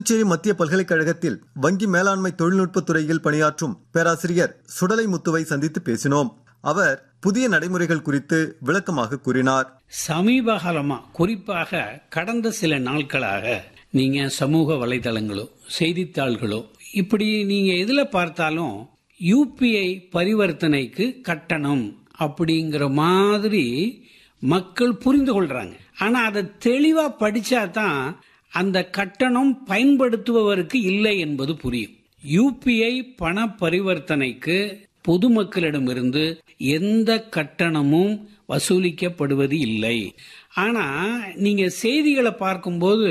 புதுச்சேரி மத்திய பல்கலைக்கழகத்தில் வங்கி மேலாண்மை தொழில்நுட்பத் துறையில் பணியாற்றும் பேராசிரியர் சுடலை முத்துவை சந்தித்து பேசினோம் அவர் புதிய நடைமுறைகள் குறித்து விளக்கமாக கூறினார் சமீப காலமா குறிப்பாக கடந்த சில நாட்களாக நீங்க சமூக வலைதளங்களோ செய்தித்தாள்களோ இப்படி நீங்க எதுல பார்த்தாலும் யூபிஐ பரிவர்த்தனைக்கு கட்டணம் அப்படிங்கிற மாதிரி மக்கள் புரிந்து கொள்றாங்க ஆனா அதை தெளிவா படிச்சா தான் அந்த கட்டணம் பயன்படுத்துபவருக்கு இல்லை என்பது புரியும் யூபிஐ பண பரிவர்த்தனைக்கு பொதுமக்களிடமிருந்து எந்த கட்டணமும் வசூலிக்கப்படுவது இல்லை ஆனா நீங்க செய்திகளை பார்க்கும்போது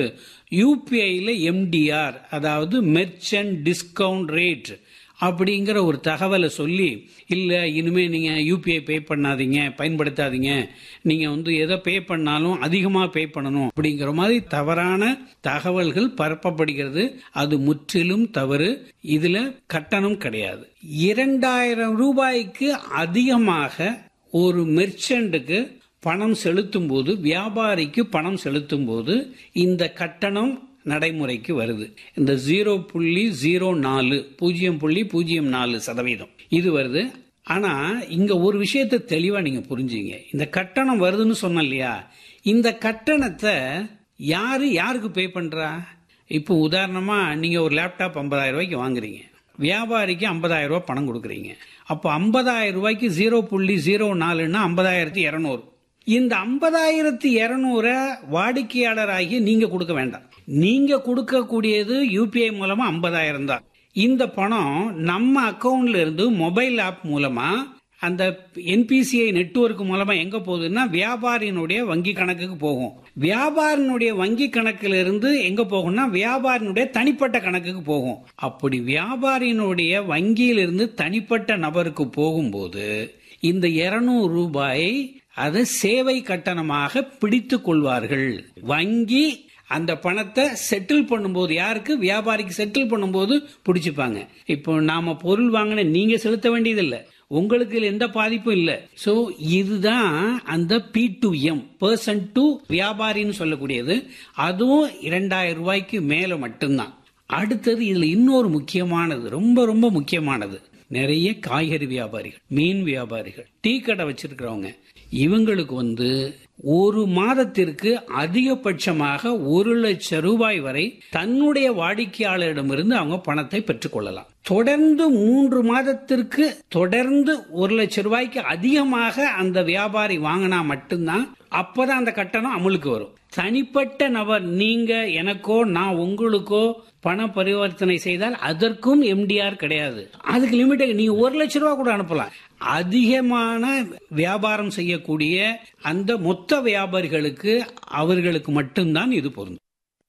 யூபிஐல எம்டிஆர் அதாவது மெர்ச்சன்ட் டிஸ்கவுண்ட் ரேட் அப்படிங்கிற ஒரு தகவலை சொல்லி இல்ல இனிமே நீங்க யூபிஐ பே பண்ணாதீங்க பயன்படுத்தாதீங்க நீங்க வந்து எதை பே பண்ணாலும் அதிகமா பே பண்ணணும் அப்படிங்கிற மாதிரி தவறான தகவல்கள் பரப்பப்படுகிறது அது முற்றிலும் தவறு இதுல கட்டணம் கிடையாது இரண்டாயிரம் ரூபாய்க்கு அதிகமாக ஒரு மெர்ச்சன்ட்டுக்கு பணம் செலுத்தும் போது வியாபாரிக்கு பணம் செலுத்தும் போது இந்த கட்டணம் நடைமுறைக்கு வருது இந்த ஜீரோ புள்ளி ஜீரோ நாலு பூஜ்ஜியம் புள்ளி பூஜ்ஜியம் நாலு சதவீதம் இது வருது ஆனா இங்க ஒரு விஷயத்தை தெளிவா நீங்க புரிஞ்சுங்க இந்த கட்டணம் வருதுன்னு சொன்ன இல்லையா இந்த கட்டணத்தை யாரு யாருக்கு பே பண்றா இப்போ உதாரணமா நீங்க ஒரு லேப்டாப் ஐம்பதாயிரம் ரூபாய்க்கு வாங்குறீங்க வியாபாரிக்கு ஐம்பதாயிரம் ரூபாய் பணம் கொடுக்குறீங்க அப்போ ஐம்பதாயிரம் ரூபாய்க்கு ஜீரோ புள்ளி ஜீரோ நாலுன்னா ஐம்பதாயிரத்தி இரநூறு இந்த ஐம்பதாயிரத்தி இருநூறை வாடிக்கையாளர் ஆகி நீங்க கொடுக்க வேண்டாம் நீங்க கொடுக்கக்கூடியது யூபிஐ மூலமா ஐம்பதாயிரம் தான் இந்த பணம் நம்ம அக்கவுண்ட்ல இருந்து மொபைல் ஆப் மூலமா அந்த என்பிசிஐ நெட்வொர்க் மூலமா எங்க போகுதுன்னா வியாபாரியினுடைய வங்கி கணக்குக்கு போகும் வியாபாரினுடைய வங்கி கணக்குல இருந்து எங்க போகும்னா வியாபாரினுடைய தனிப்பட்ட கணக்குக்கு போகும் அப்படி வியாபாரியினுடைய வங்கியிலிருந்து தனிப்பட்ட நபருக்கு போகும்போது இந்த இருநூறு ரூபாயை அதை சேவை கட்டணமாக பிடித்துக் கொள்வார்கள் வங்கி அந்த பணத்தை செட்டில் பண்ணும்போது யாருக்கு வியாபாரிக்கு செட்டில் பண்ணும்போது பிடிச்சிப்பாங்க இப்போ நாம பொருள் வாங்கின நீங்க செலுத்த வேண்டியதில்லை உங்களுக்கு இதுல எந்த பாதிப்பும் இல்லை சோ இதுதான் அந்த P to M person to வியாபாரின்னு சொல்லக்கூடியது அதுவும் இரண்டாயிரம் ரூபாய்க்கு மேல மட்டும்தான் அடுத்தது இதுல இன்னொரு முக்கியமானது ரொம்ப ரொம்ப முக்கியமானது நிறைய காய்கறி வியாபாரிகள் மீன் வியாபாரிகள் டீ கடை வச்சிருக்கிறவங்க இவங்களுக்கு வந்து ஒரு மாதத்திற்கு அதிகபட்சமாக ஒரு லட்சம் ரூபாய் வரை தன்னுடைய வாடிக்கையாளரிடமிருந்து அவங்க பணத்தை பெற்றுக்கொள்ளலாம் தொடர்ந்து மூன்று மாதத்திற்கு தொடர்ந்து ஒரு லட்சம் ரூபாய்க்கு அதிகமாக அந்த வியாபாரி வாங்கினா மட்டும்தான் அப்பதான் அந்த கட்டணம் அமலுக்கு வரும் தனிப்பட்ட நபர் நீங்க எனக்கோ நான் உங்களுக்கோ பண பரிவர்த்தனை செய்தால் அதற்கும் எம்டிஆர் கிடையாது அதுக்கு லிமிட் நீங்க ஒரு லட்சம் ரூபாய் கூட அனுப்பலாம் அதிகமான வியாபாரம் செய்யக்கூடிய அந்த மொத்த வியாபாரிகளுக்கு அவர்களுக்கு மட்டும்தான் இது பொருந்தும்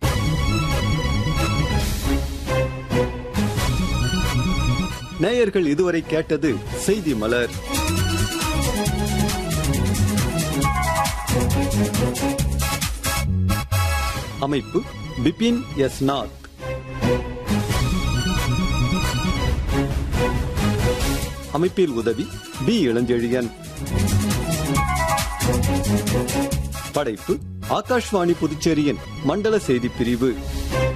நேயர்கள் இதுவரை கேட்டது செய்தி மலர் அமைப்பு பிபின் எஸ் நாத் அமைப்பில் உதவி பி இளஞ்செழியன் படைப்பு ஆகாஷ்வாணி புதுச்சேரியின் மண்டல செய்தி பிரிவு